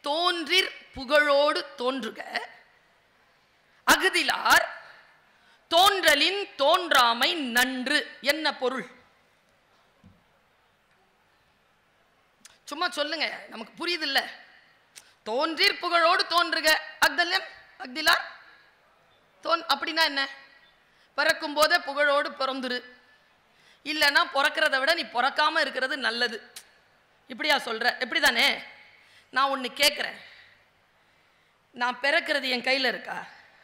தோன்றிற் புகழோடு தோன்றுக அகுதிலார் தோன்றலின் தோன்றாமை நன்று என்ன பொருள் சும்மா சொல்லுங்க நமக்கு புரியுதில்ல தோன்றிற் புகழோடு தோன்றுக அக்தலன் அக்திலார் தோன் அப்படின்னா என்ன பிறக்கும் போதே புகழோடு பிறந்துரு இல்லைன்னா பிறக்கிறத விட நீ பிறக்காம இருக்கிறது நல்லது இப்படியா சொல்ற எப்படிதானே நான் ஒன்று கேட்குறேன் நான் பிறக்கிறது என் கையில் இருக்கா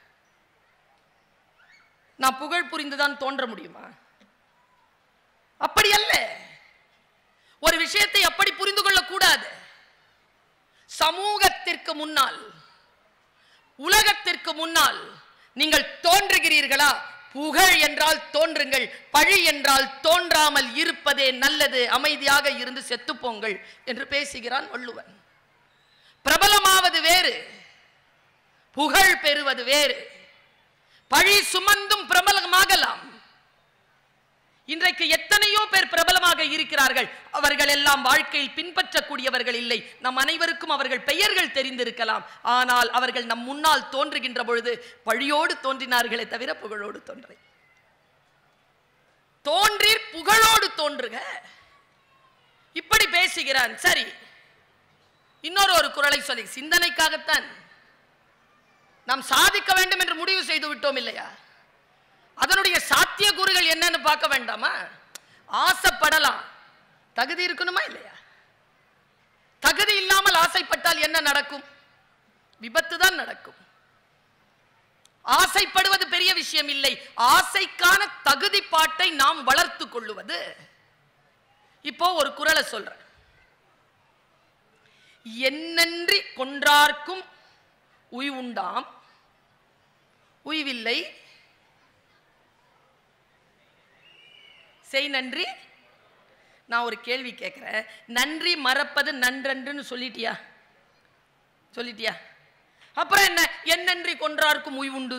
நான் புகழ் புரிந்துதான் தோன்ற முடியுமா அப்படி அல்ல ஒரு விஷயத்தை அப்படி புரிந்து கொள்ளக்கூடாது சமூகத்திற்கு முன்னால் உலகத்திற்கு முன்னால் நீங்கள் தோன்றுகிறீர்களா புகழ் என்றால் தோன்றுங்கள் பழி என்றால் தோன்றாமல் இருப்பதே நல்லது அமைதியாக இருந்து செத்துப்போங்கள் என்று பேசுகிறான் வள்ளுவன் பிரபலமாவது வேறு புகழ் பெறுவது வேறு பழி சுமந்தும் பிரபலமாகலாம் இன்றைக்கு எத்தனையோ பேர் பிரபலமாக இருக்கிறார்கள் அவர்கள் எல்லாம் வாழ்க்கையில் பின்பற்றக்கூடியவர்கள் இல்லை நம் அனைவருக்கும் அவர்கள் பெயர்கள் தெரிந்திருக்கலாம் ஆனால் அவர்கள் நம் முன்னால் தோன்றுகின்ற பொழுது பழியோடு தோன்றினார்களே தவிர புகழோடு தோன்றை தோன்றீர் புகழோடு தோன்றுக இப்படி பேசுகிறான் சரி இன்னொரு ஒரு குரலை சொல்லி சிந்தனைக்காகத்தான் நாம் சாதிக்க வேண்டும் என்று முடிவு செய்து விட்டோம் இல்லையா அதனுடைய சாத்தியக்கூறுகள் என்னன்னு பார்க்க வேண்டாமா ஆசைப்படலாம் தகுதி இருக்கணுமா இல்லையா தகுதி இல்லாமல் ஆசைப்பட்டால் என்ன நடக்கும் விபத்து தான் நடக்கும் ஆசைப்படுவது பெரிய விஷயம் இல்லை ஆசைக்கான தகுதி பாட்டை நாம் வளர்த்து கொள்ளுவது இப்போ ஒரு குரலை சொல்றேன் என்னன்றி கொன்றார்க்கும் உய்வுண்டாம் உய்வில்லை செய் நன்றி நான் ஒரு கேள்வி கேட்குறேன் நன்றி மறப்பது நன்றன்றுன்னு சொல்லிட்டியா சொல்லிட்டியா அப்புறம் என்ன என் நன்றி கொன்றார்க்கும் உய்வுண்டு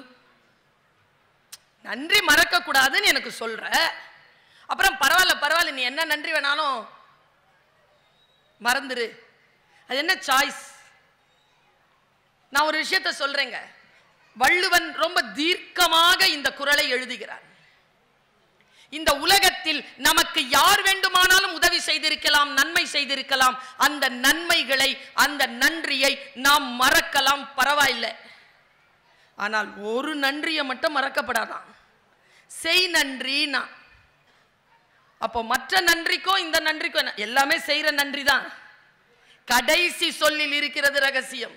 நன்றி மறக்க கூடாதுன்னு எனக்கு சொல்ற அப்புறம் பரவாயில்ல பரவாயில்ல நீ என்ன நன்றி வேணாலும் மறந்துரு அது என்ன சாய்ஸ் நான் ஒரு விஷயத்த சொல்றேங்க வள்ளுவன் ரொம்ப தீர்க்கமாக இந்த குரலை எழுதுகிறார் இந்த உலகத்தில் நமக்கு யார் வேண்டுமானாலும் உதவி செய்திருக்கலாம் நன்மை செய்திருக்கலாம் அந்த நன்மைகளை அந்த நன்றியை நாம் மறக்கலாம் பரவாயில்லை ஆனால் ஒரு நன்றியை மட்டும் மறக்கப்படாதான் செய் நன்றினா அப்போ மற்ற நன்றிக்கும் இந்த நன்றிக்கும் என்ன? எல்லாமே செய்யற நன்றி தான் கடைசி சொல்லில் இருக்கிறது ரகசியம்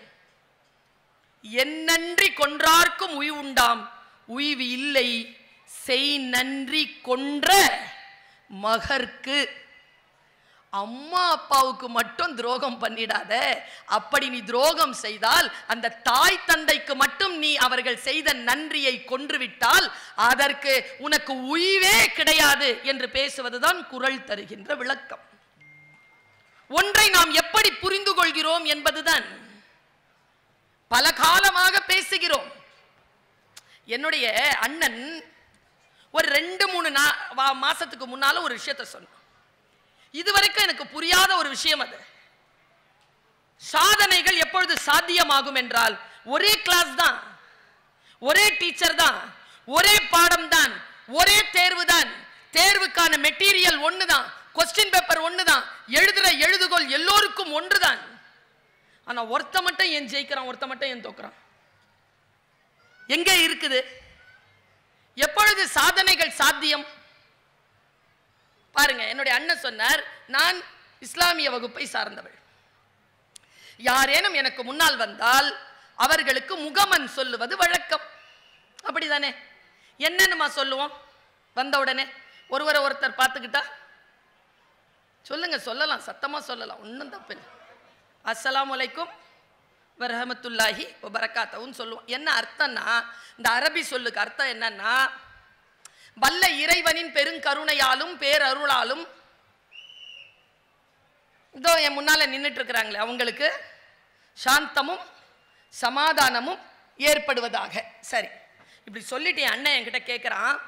என் நன்றி கொன்றார்க்கும் உய்வுண்டாம் உய்வு இல்லை செய் நன்றி கொன்ற மகர்க்கு அம்மா அப்பாவுக்கு மட்டும் துரோகம் பண்ணிடாத அப்படி நீ துரோகம் செய்தால் அந்த தாய் தந்தைக்கு மட்டும் நீ அவர்கள் செய்த நன்றியை கொன்றுவிட்டால் அதற்கு உனக்கு உய்வே கிடையாது என்று பேசுவதுதான் குரல் தருகின்ற விளக்கம் ஒன்றை நாம் எப்படி புரிந்து கொள்கிறோம் என்பதுதான் பல காலமாக பேசுகிறோம் என்னுடைய அண்ணன் ஒரு ரெண்டு மூணு நா- வா- மாசத்துக்கு முன்னால ஒரு விஷயத்த சொன்னான் இதுவரைக்கும் எனக்கு புரியாத ஒரு விஷயம் அது சாதனைகள் எப்பொழுது சாத்தியமாகும் என்றால் ஒரே கிளாஸ் தான் ஒரே டீச்சர் தான் ஒரே பாடம் தான் ஒரே தேர்வு தான் தேர்வுக்கான மெட்டீரியல் ஒன்று தான் கொஸ்டின் பேப்பர் ஒன்று தான் எழுதுற எழுதுகோல் எல்லோருக்கும் ஒன்று தான் ஆனா ஒருத்த மட்டும் ஏன் ஜெயிக்கிறான் ஒருத்த மட்டும் ஏன் தோக்குறான் எங்க இருக்குது எப்பொழுது சாதனைகள் சாத்தியம் பாருங்க என்னுடைய அண்ணன் சொன்னார் நான் இஸ்லாமிய வகுப்பை சார்ந்தவள் யாரேனும் எனக்கு முன்னால் வந்தால் அவர்களுக்கு முகமன் சொல்லுவது வழக்கம் அப்படிதானே என்னன்னுமா சொல்லுவோம் வந்த உடனே ஒருவரை ஒருத்தர் பார்த்துக்கிட்டா சொல்லுங்க சொல்லலாம் சத்தமா சொல்லலாம் ஒன்றும் தப்பு இல்லை அஸ்ஸலாமு அலைக்கும் வரஹமத்துல்லாஹி வபரகாத்தவுன்னு சொல்லுவோம் என்ன அர்த்தம்னா இந்த அரபி சொல்லுக்கு அர்த்தம் என்னன்னா வல்ல இறைவனின் பெருங்கருணையாலும் பேரருளாலும் இதோ என் முன்னால நின்றுட்டு இருக்கிறாங்களே அவங்களுக்கு சாந்தமும் சமாதானமும் ஏற்படுவதாக சரி இப்படி சொல்லிட்டு என் அண்ணன் என்கிட்ட கேட்குறான்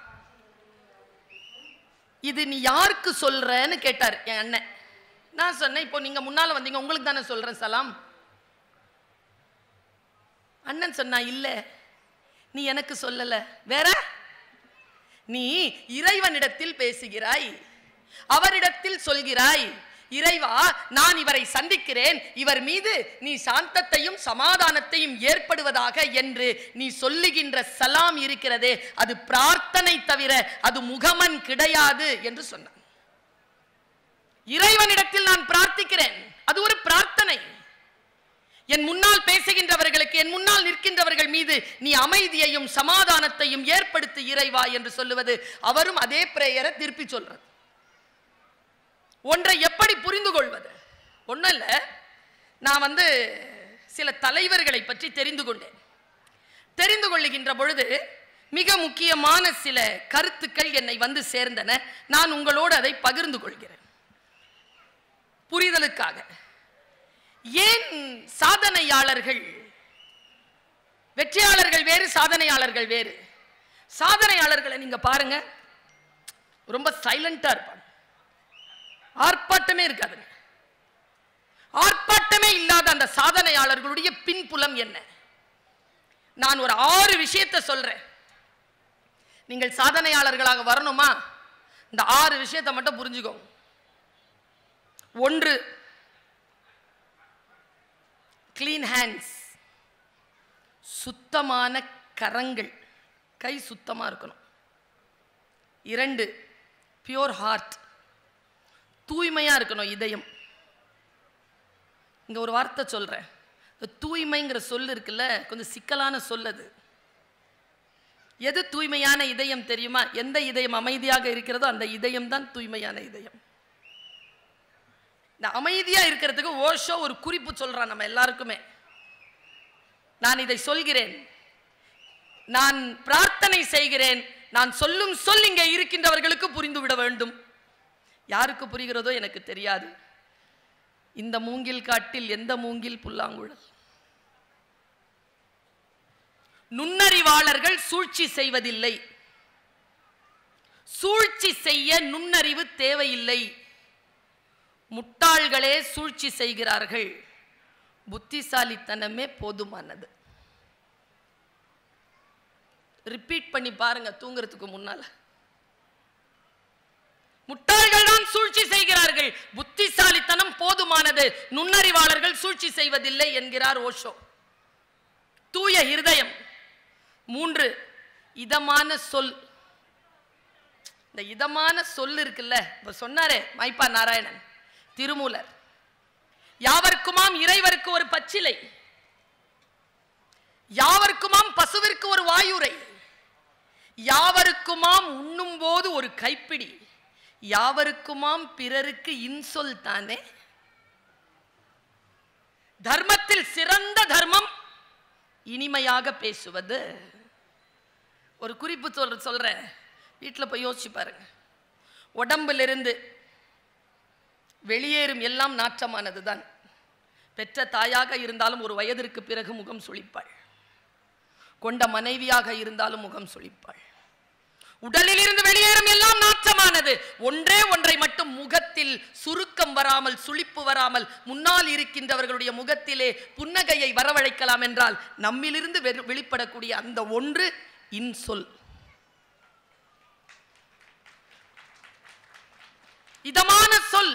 இது நீ யாருக்கு சொல்றன்னு கேட்டார் என் அண்ணன் நான் சொன்னேன் இப்போ நீங்க முன்னால வந்தீங்க உங்களுக்கு தானே சொல்றேன் சலாம் அண்ணன் சொன்னா இல்ல நீ எனக்கு சொல்லல வேற நீ இறைவனிடத்தில் பேசுகிறாய் அவரிடத்தில் சொல்கிறாய் இறைவா நான் இவரை சந்திக்கிறேன் இவர் மீது நீ சாந்தத்தையும் சமாதானத்தையும் ஏற்படுவதாக என்று நீ சொல்லுகின்ற சலாம் இருக்கிறதே அது பிரார்த்தனை தவிர அது முகமன் கிடையாது என்று சொன்னான் இறைவனிடத்தில் நான் பிரார்த்திக்கிறேன் அது ஒரு பிரார்த்தனை என் முன்னால் பேசுகின்றவர்களுக்கு என் முன்னால் நிற்கின்றவர்கள் மீது நீ அமைதியையும் சமாதானத்தையும் ஏற்படுத்து இறைவா என்று சொல்லுவது அவரும் அதே பிரேயரை திருப்பி சொல்றது ஒன்றை எப்படி புரிந்து கொள்வது ஒன்றும் இல்லை நான் வந்து சில தலைவர்களை பற்றி தெரிந்து கொண்டேன் தெரிந்து கொள்ளுகின்ற பொழுது மிக முக்கியமான சில கருத்துக்கள் என்னை வந்து சேர்ந்தன நான் உங்களோடு அதை பகிர்ந்து கொள்கிறேன் புரிதலுக்காக ஏன் சாதனையாளர்கள் வெற்றியாளர்கள் வேறு சாதனையாளர்கள் வேறு சாதனையாளர்களை நீங்க பாருங்க ரொம்ப சைலண்டா இருப்பாங்க ஆர்ப்பாட்டமே இருக்காதுங்க ஆர்ப்பாட்டமே இல்லாத அந்த சாதனையாளர்களுடைய பின்புலம் என்ன நான் ஒரு ஆறு விஷயத்தை சொல்றேன் நீங்கள் சாதனையாளர்களாக வரணுமா இந்த ஆறு விஷயத்தை மட்டும் புரிஞ்சுக்கோங்க ஒன்று கிளீன் ஹேண்ட்ஸ் சுத்தமான கரங்கள் கை சுத்தமா இருக்கணும் இரண்டு பியோர் ஹார்ட் தூய்மையா இருக்கணும் இதயம் இங்க ஒரு வார்த்தை சொல்றேன் இந்த தூய்மைங்கிற சொல் இருக்குல்ல கொஞ்சம் சிக்கலான சொல் அது எது தூய்மையான இதயம் தெரியுமா எந்த இதயம் அமைதியாக இருக்கிறதோ அந்த இதயம் தான் தூய்மையான இதயம் இந்த அமைதியா இருக்கிறதுக்கு ஓஷோ ஒரு குறிப்பு சொல்றான் நம்ம எல்லாருக்குமே நான் இதை சொல்கிறேன் நான் பிரார்த்தனை செய்கிறேன் நான் சொல்லும் சொல் இங்கே இருக்கின்றவர்களுக்கு புரிந்துவிட வேண்டும் யாருக்கு புரிகிறதோ எனக்கு தெரியாது இந்த மூங்கில் காட்டில் எந்த மூங்கில் புல்லாங்குழல் நுண்ணறிவாளர்கள் சூழ்ச்சி செய்வதில்லை சூழ்ச்சி செய்ய நுண்ணறிவு தேவையில்லை முட்டாள்களே சூழ்ச்சி செய்கிறார்கள் புத்திசாலித்தனமே போதுமானது ரிப்பீட் பண்ணி பாருங்க தூங்குறதுக்கு முன்னால முட்டாள்கள் தான் சூழ்ச்சி செய்கிறார்கள் புத்திசாலித்தனம் போதுமானது நுண்ணறிவாளர்கள் சூழ்ச்சி செய்வதில்லை என்கிறார் ஓஷோ தூய இருதயம் மூன்று இதமான சொல் இந்த இதமான சொல் இருக்குல்ல இப்ப சொன்னாரே மைப்பா நாராயணன் திருமூலர் யாவர்க்குமாம் இறைவருக்கு ஒரு பச்சிலை யாவர்க்குமாம் பசுவிற்கு ஒரு வாயுரை யாவருக்குமாம் உண்ணும் போது ஒரு கைப்பிடி யாவருக்குமாம் பிறருக்கு இன்சொல் தானே தர்மத்தில் சிறந்த தர்மம் இனிமையாக பேசுவது ஒரு குறிப்பு சொல்ற சொல்றேன் வீட்டில் போய் யோசிச்சு பாருங்க உடம்பிலிருந்து வெளியேறும் எல்லாம் நாற்றமானது தான் பெற்ற தாயாக இருந்தாலும் ஒரு வயதிற்கு பிறகு முகம் சுளிப்பாள் கொண்ட மனைவியாக இருந்தாலும் முகம் சுளிப்பாள் உடலில் இருந்து வெளியேறும் எல்லாம் நாற்றமானது ஒன்றே ஒன்றை மட்டும் முகத்தில் சுருக்கம் வராமல் சுளிப்பு வராமல் முன்னால் இருக்கின்றவர்களுடைய முகத்திலே புன்னகையை வரவழைக்கலாம் என்றால் நம்மிலிருந்து வெறு- வெளிப்படக்கூடிய அந்த ஒன்று இன்சொல் இதமான சொல்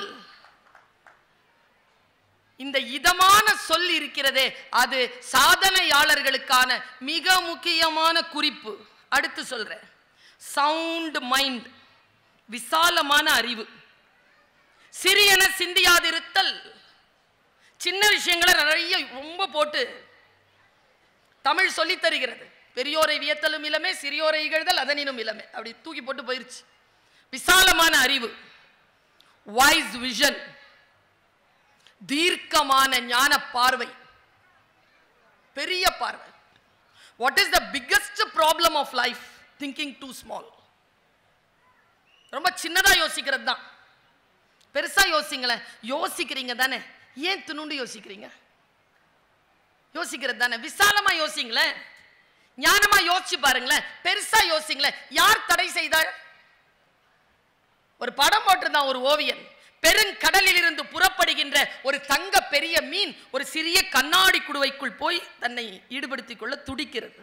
இந்த இதமான சொல் இருக்கிறதே அது சாதனையாளர்களுக்கான மிக முக்கியமான குறிப்பு அடுத்து சொல்றேன் சவுண்ட் மைண்ட் விசாலமான அறிவு சிறியன சிந்தியாதிருத்தல் சின்ன விஷயங்களை நிறைய ரொம்ப போட்டு தமிழ் சொல்லித் தருகிறது பெரியோரை வியத்தலும் இளமே சிறியோரை இகழ்தல் அதனினும் இளமே அப்படி தூக்கி போட்டு போயிருச்சு விசாலமான அறிவு வாய்ஸ் விஷன் தீர்க்கமான ஞான பார்வை பெரிய பார்வை what is the biggest problem of life thinking too small ரொம்ப சின்னதா யோசிக்கிறது தான் பெருசா யோசிங்களேன் யோசிக்கிறீங்க தானே ஏன் துணுண்டு யோசிக்கிறீங்க யோசிக்கிறது தானே விசாலமா யோசிங்களேன் ஞானமா யோசிச்சு பாருங்களேன் பெருசா யோசிங்களேன் யார் தடை செய்தாள் ஒரு படம் போட்டிருந்தான் ஒரு ஓவியன் பெருங்கடலில் இருந்து புறப்படுகின்ற ஒரு தங்க பெரிய மீன் ஒரு சிறிய கண்ணாடி குடுவைக்குள் போய் தன்னை ஈடுபடுத்திக் கொள்ள துடிக்கிறது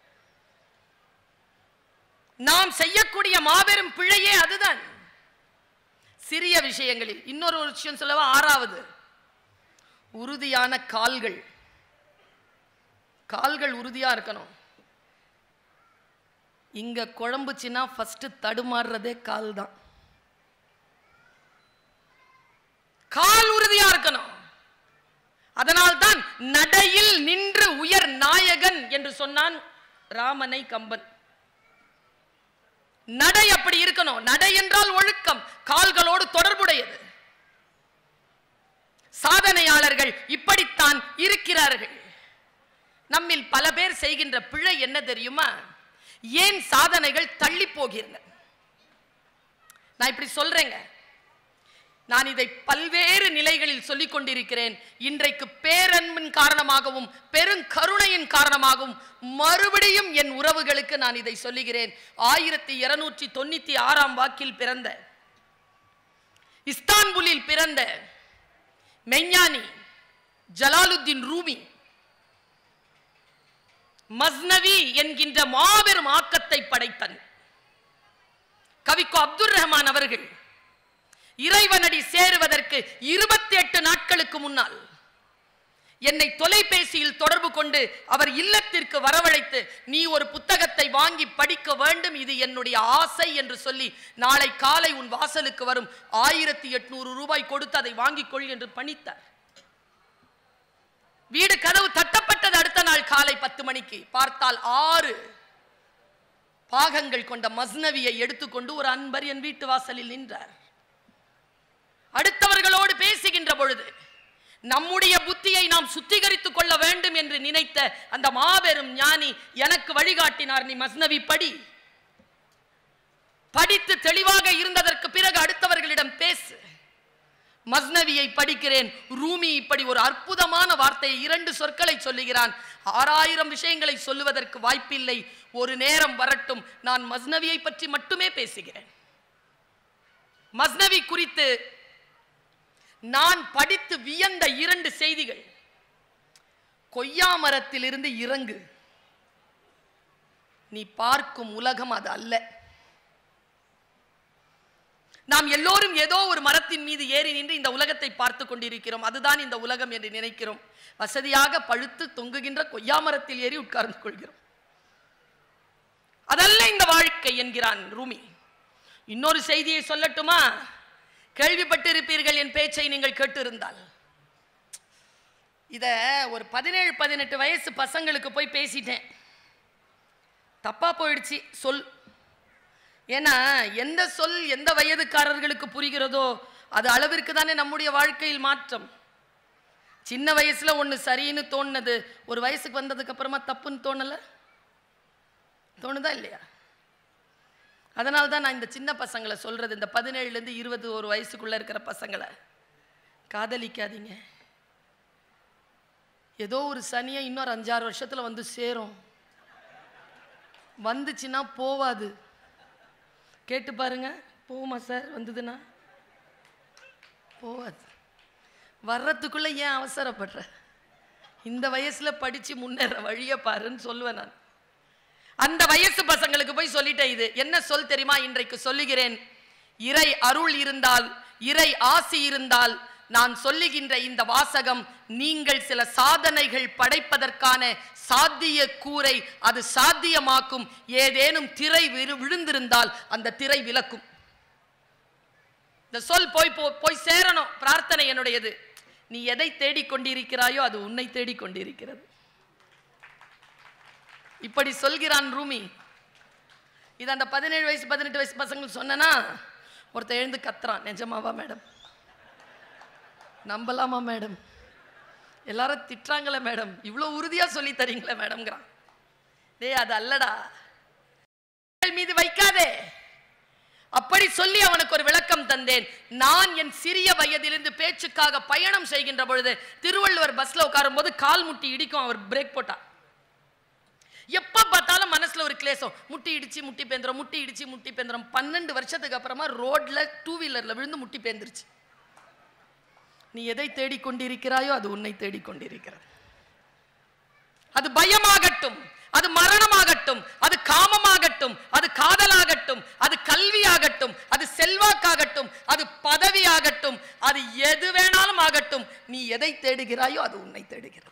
நாம் செய்யக்கூடிய மாபெரும் பிழையே அதுதான் சிறிய விஷயங்களில் இன்னொரு ஒரு விஷயம் சொல்லவா ஆறாவது உறுதியான கால்கள் கால்கள் உறுதியா இருக்கணும் இங்க குழம்புச்சுன்னா ஃபர்ஸ்ட் தடுமாறுறதே கால் தான் கால் உறுதியா இருக்கணும் அதனால்தான் நடையில் நின்று உயர் நாயகன் என்று சொன்னான் ராமனை கம்பன் நடை அப்படி இருக்கணும் நடை என்றால் ஒழுக்கம் கால்களோடு தொடர்புடையது சாதனையாளர்கள் இப்படித்தான் இருக்கிறார்கள் நம்மில் பல பேர் செய்கின்ற பிழை என்ன தெரியுமா ஏன் சாதனைகள் தள்ளி போகின்றன நான் இப்படி சொல்றேங்க நான் இதை பல்வேறு நிலைகளில் சொல்லிக் கொண்டிருக்கிறேன் இன்றைக்கு பேரன்பின் காரணமாகவும் பெருங்கருணையின் காரணமாகவும் மறுபடியும் என் உறவுகளுக்கு நான் இதை சொல்லுகிறேன் ஆயிரத்தி இருநூற்றி தொண்ணூத்தி ஆறாம் வாக்கில் பிறந்த இஸ்தான்புலில் பிறந்த மெஞ்ஞானி ஜலாலுத்தீன் ரூமி மஸ்னவி என்கின்ற மாபெரும் ஆக்கத்தை படைத்தன் கவிக்கோ அப்துல் ரஹ்மான் அவர்கள் இறைவனடி சேருவதற்கு இருபத்தி எட்டு நாட்களுக்கு முன்னால் என்னை தொலைபேசியில் தொடர்பு கொண்டு அவர் இல்லத்திற்கு வரவழைத்து நீ ஒரு புத்தகத்தை வாங்கி படிக்க வேண்டும் இது என்னுடைய ஆசை என்று சொல்லி நாளை காலை உன் வாசலுக்கு வரும் ஆயிரத்தி எட்நூறு ரூபாய் கொடுத்து அதை வாங்கிக் கொள் என்று பணித்தார் வீடு கதவு தட்டப்பட்டது அடுத்த நாள் காலை பத்து மணிக்கு பார்த்தால் ஆறு பாகங்கள் கொண்ட மஸ்னவியை எடுத்துக்கொண்டு ஒரு அன்பர் என் வீட்டு வாசலில் நின்றார் அடுத்தவர்களோடு பேசுகின்ற பொழுது நம்முடைய புத்தியை நாம் சுத்திகரித்துக் கொள்ள வேண்டும் என்று நினைத்த அந்த மாபெரும் ஞானி எனக்கு வழிகாட்டினார் நீ மஸ்னவி படி படித்து தெளிவாக இருந்ததற்கு பிறகு அடுத்தவர்களிடம் பேசு மஸ்னவியை படிக்கிறேன் ரூமி இப்படி ஒரு அற்புதமான வார்த்தையை இரண்டு சொற்களை சொல்லுகிறான் ஆறாயிரம் விஷயங்களை சொல்லுவதற்கு வாய்ப்பில்லை ஒரு நேரம் வரட்டும் நான் மஸ்னவியை பற்றி மட்டுமே பேசுகிறேன் மஸ்னவி குறித்து நான் படித்து வியந்த இரண்டு செய்திகள் கொய்யா மரத்திலிருந்து இறங்கு நீ பார்க்கும் உலகம் அது அல்ல நாம் எல்லோரும் ஏதோ ஒரு மரத்தின் மீது ஏறி நின்று இந்த உலகத்தை பார்த்து கொண்டிருக்கிறோம் அதுதான் இந்த உலகம் என்று நினைக்கிறோம் வசதியாக பழுத்து தொங்குகின்ற கொய்யா மரத்தில் ஏறி உட்கார்ந்து கொள்கிறோம் அதல்ல இந்த வாழ்க்கை என்கிறான் ரூமி இன்னொரு செய்தியை சொல்லட்டுமா கேள்விப்பட்டிருப்பீர்கள் என் பேச்சை நீங்கள் கேட்டிருந்தால் இத ஒரு பதினேழு பதினெட்டு வயசு பசங்களுக்கு போய் பேசிட்டேன் தப்பா போயிடுச்சு சொல் ஏன்னா எந்த சொல் எந்த வயதுக்காரர்களுக்கு புரிகிறதோ அது அளவிற்கு தானே நம்முடைய வாழ்க்கையில் மாற்றம் சின்ன வயசுல ஒண்ணு சரின்னு தோணுனது ஒரு வயசுக்கு வந்ததுக்கு அப்புறமா தப்புன்னு தோணல தோணுதா இல்லையா அதனால தான் நான் இந்த சின்ன பசங்களை சொல்றது இந்த பதினேழுலேருந்து இருபது ஒரு வயசுக்குள்ள இருக்கிற பசங்களை காதலிக்காதீங்க ஏதோ ஒரு சனியை இன்னொரு அஞ்சாறு வருஷத்துல வந்து சேரும் வந்துச்சுன்னா போவாது கேட்டு பாருங்க போகுமா சார் வந்ததுன்னா போவாது வர்றதுக்குள்ள ஏன் அவசரப்படுற இந்த வயசுல படிச்சு முன்னேற வழியை பாருன்னு சொல்லுவேன் நான் அந்த வயசு பசங்களுக்கு போய் சொல்லிட்டேன் இது என்ன சொல் தெரியுமா இன்றைக்கு சொல்லுகிறேன் இறை அருள் இருந்தால் இறை ஆசி இருந்தால் நான் சொல்லுகின்ற இந்த வாசகம் நீங்கள் சில சாதனைகள் படைப்பதற்கான சாத்திய கூரை அது சாத்தியமாக்கும் ஏதேனும் திரை விழு- விழுந்திருந்தால் அந்த திரை விலக்கும் இந்த சொல் போய் போ- போய் சேரணும் பிரார்த்தனை என்னுடையது நீ எதை தேடிக் கொண்டிருக்கிறாயோ அது உன்னை தேடிக் கொண்டிருக்கிறது இப்படி சொல்கிறான் ரூமி இது அந்த பதினேழு வயசு பதினெட்டு வயசு பசங்க சொன்னனா ஒருத்தன் எழுந்து கத்துறான் நிஜமாவா மேடம் நம்பலாமா மேடம் எல்லாரும் திட்டுறாங்களே மேடம் இவ்வளோ உறுதியா சொல்லி தரீங்களே மேடம்ங்கிறான் டேய் அது அல்லடா உங்கள் மீது வைக்காதே அப்படி சொல்லி அவனுக்கு ஒரு விளக்கம் தந்தேன் நான் என் சிறிய வயதிலிருந்து பேச்சுக்காக பயணம் செய்கின்ற பொழுது திருவள்ளுவர் பஸ்ல உட்காரும் போது கால் முட்டி இடிக்கும் அவர் பிரேக் போட்டா எப்ப பார்த்தாலும் மனசுல ஒரு கிளேசம் முட்டி இடிச்சு முட்டி பேந்திரம் முட்டி இடிச்சு முட்டி பேந்திரம் பன்னெண்டு வருஷத்துக்கு அப்புறமா ரோட்ல டூ வீலர்ல விழுந்து முட்டி பேந்துருச்சு நீ எதை தேடிக்கொண்டிருக்கிறாயோ அது உன்னை தேடிக்கொண்டிருக்கிறது அது பயமாகட்டும் அது மரணமாகட்டும் அது காமமாகட்டும் அது காதலாகட்டும் அது கல்வியாகட்டும் அது செல்வாக்காகட்டும் அது பதவியாகட்டும் அது எது வேணாலும் ஆகட்டும் நீ எதை தேடுகிறாயோ அது உன்னை தேடுகிறது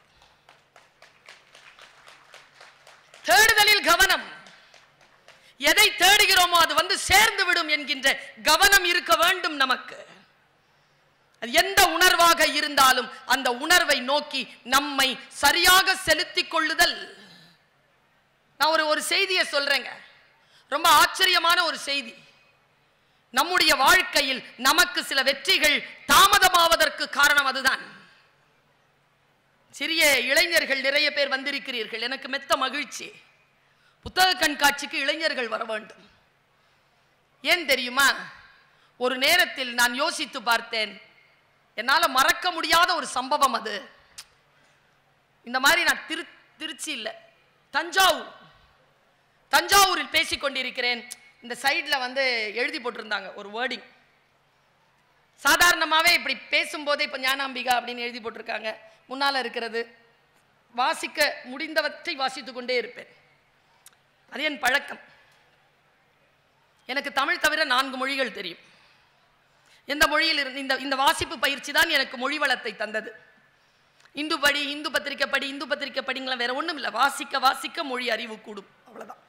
தேடுதலில் கவனம் எதை தேடுகிறோமோ அது வந்து சேர்ந்து விடும் என்கின்ற கவனம் இருக்க வேண்டும் நமக்கு அது எந்த உணர்வாக இருந்தாலும் அந்த உணர்வை நோக்கி நம்மை சரியாக செலுத்திக் கொள்ளுதல் நான் ஒரு ஒரு செய்தியை சொல்றேங்க ரொம்ப ஆச்சரியமான ஒரு செய்தி நம்முடைய வாழ்க்கையில் நமக்கு சில வெற்றிகள் தாமதமாவதற்கு காரணம் அதுதான் சிறிய இளைஞர்கள் நிறைய பேர் வந்திருக்கிறீர்கள் எனக்கு மெத்த மகிழ்ச்சி புத்தக கண்காட்சிக்கு இளைஞர்கள் வர வேண்டும் ஏன் தெரியுமா ஒரு நேரத்தில் நான் யோசித்து பார்த்தேன் என்னால மறக்க முடியாத ஒரு சம்பவம் அது இந்த மாதிரி நான் திரு திருச்சி இல்லை தஞ்சாவூர் தஞ்சாவூரில் பேசிக் கொண்டிருக்கிறேன் இந்த சைடில் வந்து எழுதி போட்டிருந்தாங்க ஒரு வேர்டிங் சாதாரணமாகவே இப்படி பேசும்போதே இப்போ ஞானாம்பிகா அப்படின்னு எழுதி போட்டிருக்காங்க முன்னால் இருக்கிறது வாசிக்க முடிந்தவற்றை வாசித்துக் கொண்டே இருப்பேன் அது என் பழக்கம் எனக்கு தமிழ் தவிர நான்கு மொழிகள் தெரியும் எந்த மொழியில் இருந்து இந்த இந்த வாசிப்பு பயிற்சி தான் எனக்கு மொழி வளத்தை தந்தது இந்து படி இந்து பத்திரிக்கை படி இந்து பத்திரிக்கை படிங்களாம் வேற ஒண்ணும் இல்லை வாசிக்க வாசிக்க மொழி அறிவு கூடும் அவ்வளவுதான்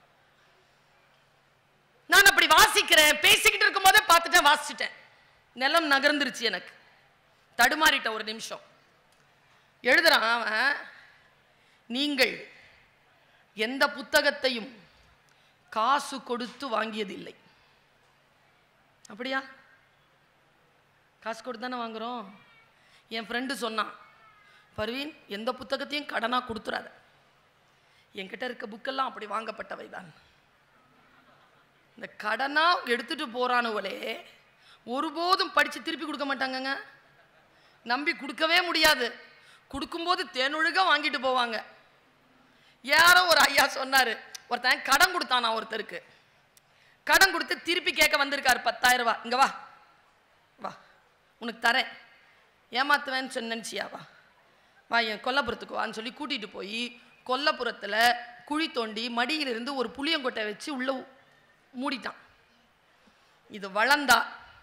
நான் அப்படி வாசிக்கிறேன் பேசிக்கிட்டு இருக்கும் போதே பார்த்துட்டேன் வாசிச்சிட்டேன் நிலம் நகர்ந்துருச்சு எனக்கு தடுமாறிட்ட ஒரு நிமிஷம் எழுதுறான் அவன் நீங்கள் எந்த புத்தகத்தையும் காசு கொடுத்து வாங்கியதில்லை அப்படியா காசு கொடுத்து தானே வாங்குறோம் என் ஃப்ரெண்டு சொன்னான் பர்வீன் எந்த புத்தகத்தையும் கடனாக கொடுத்துறாத என்கிட்ட இருக்க புக்கெல்லாம் அப்படி வாங்கப்பட்டவை தான் இந்த கடனா எடுத்துட்டு போறானுவலே ஒருபோதும் படிச்சு திருப்பி கொடுக்க மாட்டாங்கங்க நம்பி கொடுக்கவே முடியாது கொடுக்கும்போது தேனொழுக வாங்கிட்டு போவாங்க யாரோ ஒரு ஐயா சொன்னாரு ஒருத்தன் கடன் கொடுத்தானா ஒருத்தருக்கு கடன் கொடுத்து திருப்பி கேட்க வந்திருக்காரு பத்தாயிரம் ரூபாய் இங்க வா வா உனக்கு தரேன் ஏமாத்துவேன்னு சொன்ன நினச்சியா வா வா என் கொல்லப்புறத்துக்கு வான்னு சொல்லி கூட்டிகிட்டு போய் கொல்லப்புறத்தில் குழி தோண்டி மடியிலிருந்து ஒரு புளியங்கொட்டை வச்சு உள்ள ஊ- மூடிட்டான் இது வளர்ந்தா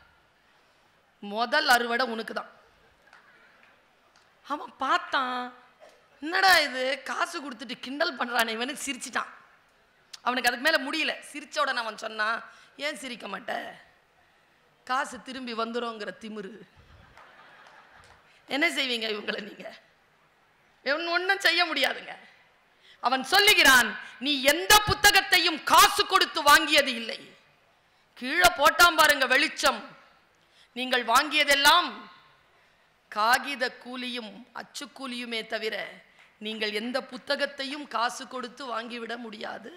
முதல் அறுவடை உனக்கு தான் அவன் பார்த்தான் என்னடா இது காசு கொடுத்துட்டு கிண்டல் பண்ணுறானே இவனுக்கு சிரிச்சிட்டான் அவனுக்கு அதுக்கு மேலே முடியல சிரிச்ச உடனே அவன் சொன்னான் ஏன் சிரிக்க மாட்ட காசு திரும்பி வந்துருங்கிற திமிரு என்ன செய்வீங்க இவங்களை நீங்க ஒன்றும் செய்ய முடியாதுங்க அவன் சொல்லுகிறான் நீ எந்த புத்தகத்தையும் காசு கொடுத்து வாங்கியது இல்லை கீழே போட்டாம் பாருங்க வெளிச்சம் நீங்கள் வாங்கியதெல்லாம் காகித கூலியும் அச்சுக்கூலியுமே தவிர நீங்கள் எந்த புத்தகத்தையும் காசு கொடுத்து வாங்கிவிட முடியாது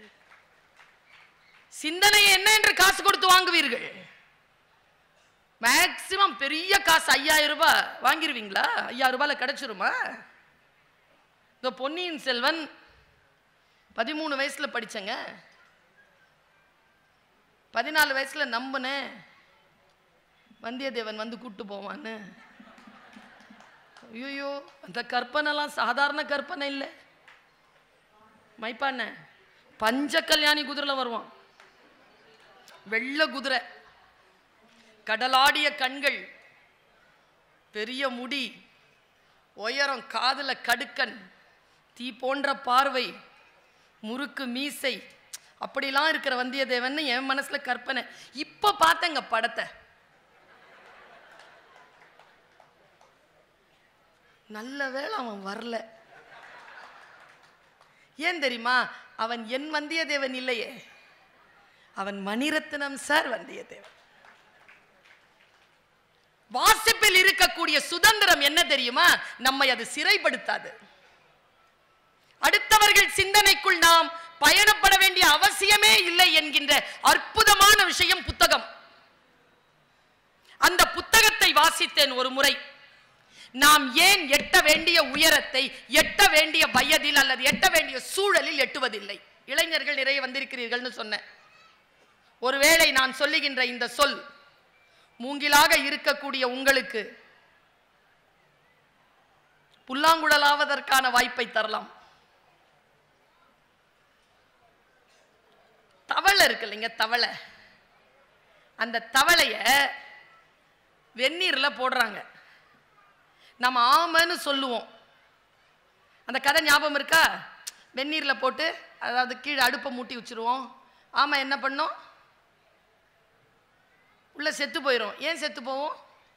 சிந்தனை என்ன என்று காசு கொடுத்து வாங்குவீர்கள் மேக்சிமம் பெரிய காசு ஐயாயிரம் ரூபாய் வாங்கிருவீங்களா ஐயாயிரம் ரூபாயில கிடைச்சிருமா இந்த பொன்னியின் செல்வன் பதிமூணு வயசுல படிச்சேங்க பதினாலு வயசுல நம்பினேன் வந்தியத்தேவன் வந்து கூட்டு போவான்னு ஐயோ அந்த கற்பனைலாம் சாதாரண கற்பனை இல்லை மைப்பாண்ண பஞ்ச கல்யாணி குதிரைல வருவான் வெள்ளை குதிரை கடலாடிய கண்கள் பெரிய முடி உயரம் காதுல கடுக்கன் தீ போன்ற பார்வை முறுக்கு மீசை அப்படிலாம் இருக்கிற வந்தியத்தேவன் என் மனசுல கற்பனை இப்ப பார்த்தேங்க படத்தை நல்ல வேளை அவன் வரல ஏன் தெரியுமா அவன் என் வந்தியத்தேவன் இல்லையே அவன் மணிரத்னம் சார் வந்தியத்தேவன் வாசிப்பில் இருக்கக்கூடிய சுதந்திரம் என்ன தெரியுமா நம்மை அது சிறைப்படுத்தாது அடுத்தவர்கள் சிந்தனைக்குள் நாம் பயணப்பட வேண்டிய அவசியமே இல்லை என்கின்ற அற்புதமான விஷயம் புத்தகம் அந்த புத்தகத்தை வாசித்தேன் ஒரு முறை நாம் ஏன் எட்ட வேண்டிய உயரத்தை எட்ட வேண்டிய வயதில் அல்லது எட்ட வேண்டிய சூழலில் எட்டுவதில்லை இளைஞர்கள் நிறைய வந்திருக்கிறீர்கள்னு சொன்னேன் ஒருவேளை நான் சொல்லுகின்ற இந்த சொல் மூங்கிலாக இருக்கக்கூடிய உங்களுக்கு புல்லாங்குழலாவதற்கான வாய்ப்பை தரலாம் தவளை இருக்கு இல்லைங்க தவளை அந்த தவளைய வெந்நீர்ல போடுறாங்க நம்ம ஆமைன்னு சொல்லுவோம் அந்த கதை ஞாபகம் இருக்கா வெந்நீர்ல போட்டு அதாவது கீழே அடுப்பை மூட்டி வச்சிருவோம் ஆமா என்ன பண்ணோம் உள்ள செத்து போயிடும் ஏன் செத்து போவோம்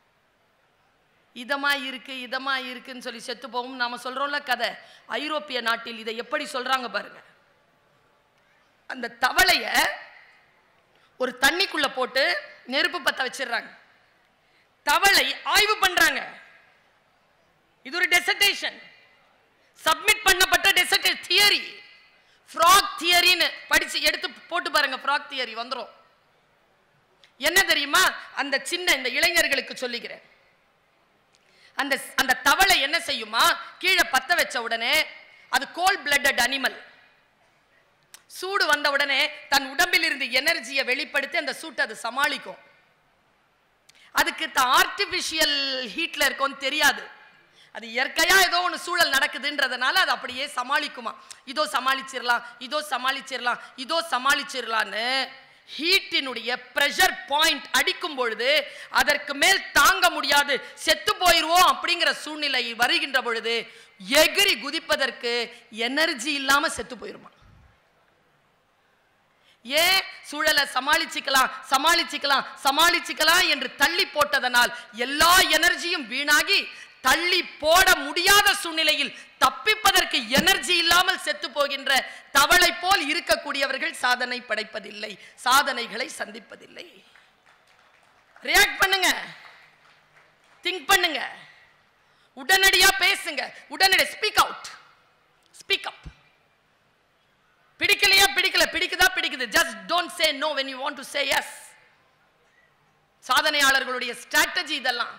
இதமா இருக்கு இதமா இருக்குன்னு சொல்லி செத்து போவோம் நாம சொல்றோம்ல கதை ஐரோப்பிய நாட்டில் இதை எப்படி சொல்றாங்க பாருங்க அந்த தவளைய ஒரு தண்ணிக்குள்ள போட்டு நெருப்பு பத்த வச்சிடுறாங்க தவளை ஆய்வு பண்றாங்க இது ஒரு டெசர்டேஷன் சப்மிட் பண்ணப்பட்ட டெசர்ட் தியரி ஃப்ராக் தியரின்னு படிச்சு எடுத்து போட்டு பாருங்க ஃப்ராக் தியரி வந்துரும் என்ன தெரியுமா அந்த சின்ன இந்த இளைஞர்களுக்கு சொல்லிக்கிறேன் அந்த அந்த தவளை என்ன செய்யுமா கீழே பத்த வச்ச உடனே அது கோல் பிளட்டட் அனிமல் சூடு வந்த உடனே தன் உடம்பில் இருந்து எனர்ஜியை வெளிப்படுத்தி அந்த சூட்டை அது சமாளிக்கும் அதுக்கு ஆர்டிபிஷியல் ஹீட்ல இருக்கும்னு தெரியாது அது இயற்கையா ஏதோ ஒன்று சூழல் நடக்குதுன்றதுனால அது அப்படியே சமாளிக்குமா இதோ சமாளிச்சிடலாம் இதோ சமாளிச்சிடலாம் இதோ சமாளிச்சிடலான்னு ஹீட்டினுடைய ப்ரெஷர் பாயிண்ட் அடிக்கும் பொழுது அதற்கு மேல் தாங்க முடியாது செத்து போயிடுவோம் அப்படிங்கிற சூழ்நிலை வருகின்ற பொழுது எகிரி குதிப்பதற்கு எனர்ஜி இல்லாம செத்து போயிருமா ஏன் சூழலை சமாளிச்சுக்கலாம் சமாளிச்சுக்கலாம் சமாளிச்சுக்கலாம் என்று தள்ளி போட்டதனால் எல்லா எனர்ஜியும் வீணாகி தள்ளி போட முடியாத சூழ்நிலையில் தப்பிப்பதற்கு எனர்ஜி இல்லாமல் செத்து போகின்ற தவளை போல் இருக்கக்கூடியவர்கள் சாதனை படைப்பதில்லை சாதனைகளை சந்திப்பதில்லை ரியாக்ட் பண்ணுங்க திங்க் பண்ணுங்க உடனடியா பேசுங்க உடனடி ஸ்பீக் அவுட் ஸ்பீக் அப் பிடிக்கலையா பிடிக்கல பிடிக்குதா பிடிக்குது just don't say no when you want to say yes சாதனையாளர்களுடைய ஸ்ட்ராட்டஜி இதெல்லாம்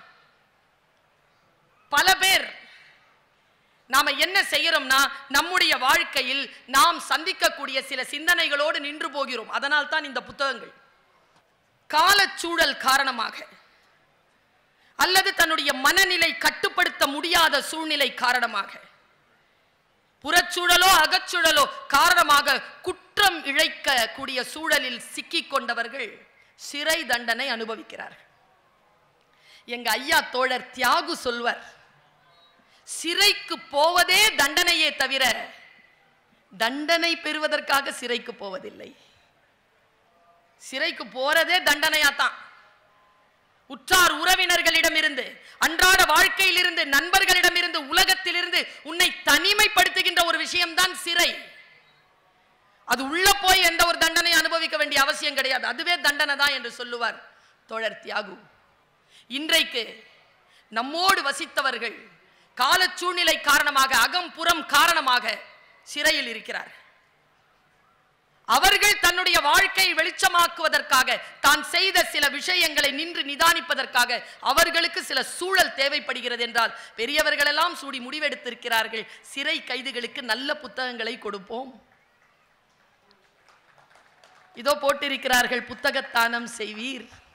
பல பேர் நாம என்ன செய்யறோம்னா நம்முடைய வாழ்க்கையில் நாம் சந்திக்கக்கூடிய சில சிந்தனைகளோடு நின்று போகிறோம் அதனால் தான் இந்த புத்தகங்கள் காலச்சூழல் காரணமாக அல்லது தன்னுடைய மனநிலை கட்டுப்படுத்த முடியாத சூழ்நிலை காரணமாக புறச்சூழலோ அகச்சூழலோ காரணமாக குற்றம் இழைக்க கூடிய சூழலில் சிக்கிக் கொண்டவர்கள் சிறை தண்டனை அனுபவிக்கிறார்கள் எங்க ஐயா தோழர் தியாகு சொல்வர் சிறைக்கு போவதே தண்டனையே தவிர தண்டனை பெறுவதற்காக சிறைக்கு போவதில்லை சிறைக்கு போறதே தண்டனையாத்தான் உற்றார் உறவினர்களிடமிருந்து அன்றாட வாழ்க்கையிலிருந்து நண்பர்களிடமிருந்து உலகத்திலிருந்து உன்னை தனிமைப்படுத்துகின்ற ஒரு விஷயம்தான் சிறை அது உள்ள போய் எந்த ஒரு தண்டனை அனுபவிக்க வேண்டிய அவசியம் கிடையாது அதுவே தண்டனை தான் என்று சொல்லுவார் தோழர் தியாகு இன்றைக்கு நம்மோடு வசித்தவர்கள் கால சூழ்நிலை காரணமாக அகம் புறம் காரணமாக சிறையில் இருக்கிறார் அவர்கள் தன்னுடைய வாழ்க்கையை வெளிச்சமாக்குவதற்காக தான் செய்த சில விஷயங்களை நின்று நிதானிப்பதற்காக அவர்களுக்கு சில சூழல் தேவைப்படுகிறது என்றால் பெரியவர்கள் எல்லாம் சூடி முடிவெடுத்திருக்கிறார்கள் சிறை கைதிகளுக்கு நல்ல புத்தகங்களை கொடுப்போம் இதோ போட்டிருக்கிறார்கள் புத்தகத்தானம் செய்வீர்